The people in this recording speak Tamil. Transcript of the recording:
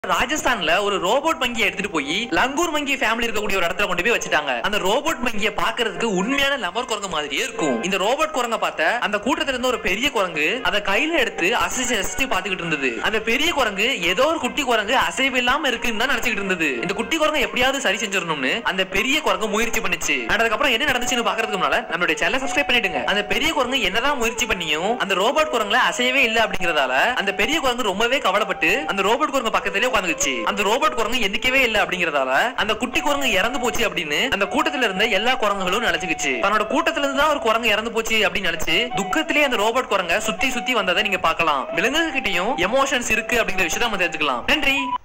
ராஜஸ்தான்ல ஒரு ரோபோட் மங்கியை எடுத்துட்டு போய் லங்கூர் மங்கி ஃபேமிலி இருக்கக்கூடிய ஒரு இடத்துல கொண்டு போய் வச்சுட்டாங்க அந்த ரோபோட் மங்கியை பாக்குறதுக்கு உண்மையான லவர் குரங்கு மாதிரியே இருக்கும் இந்த ரோபோட் குரங்க பார்த்த அந்த கூட்டத்துல இருந்த ஒரு பெரிய குரங்கு அதை கையில எடுத்து அசைச்சு அசைச்சு பாத்துக்கிட்டு இருந்தது அந்த பெரிய குரங்கு ஏதோ ஒரு குட்டி குரங்கு அசைவு இல்லாம இருக்குன்னு தான் நினைச்சுக்கிட்டு இருந்தது இந்த குட்டி குரங்கு எப்படியாவது சரி செஞ்சிடணும்னு அந்த பெரிய குரங்கு முயற்சி பண்ணுச்சு அதுக்கப்புறம் என்ன நடந்துச்சுன்னு பாக்குறதுக்கு முன்னால நம்மளுடைய சேனலை சப்ஸ்கிரைப் பண்ணிடுங்க அந்த பெரிய குரங்கு என்னதான் முயற்சி பண்ணியும் அந்த ரோபோட் குரங்குல அசையவே இல்ல அப்படிங்கறதால அந்த பெரிய குரங்கு ரொம்பவே கவலைப்பட்டு அந்த ரோபோட் குரங்கு பக்கத்திலே உட்காந்துச்சு அந்த ரோபோட் குரங்கு எந்திக்கவே இல்ல அப்படிங்கறதால அந்த குட்டி குரங்கு இறந்து போச்சு அப்படின்னு அந்த கூட்டத்துல இருந்த எல்லா குரங்குகளும் நினைச்சுக்கிச்சு தன்னோட கூட்டத்துல இருந்து தான் ஒரு குரங்கு இறந்து போச்சு அப்படின்னு நினைச்சு துக்கத்திலே அந்த ரோபோட் குரங்க சுத்தி சுத்தி வந்ததை நீங்க பார்க்கலாம் விலங்குகிட்டயும் எமோஷன்ஸ் இருக்கு அப்படிங்கிற விஷயத்தை நம்ம தெரிஞ்சுக்கலாம் நன்றி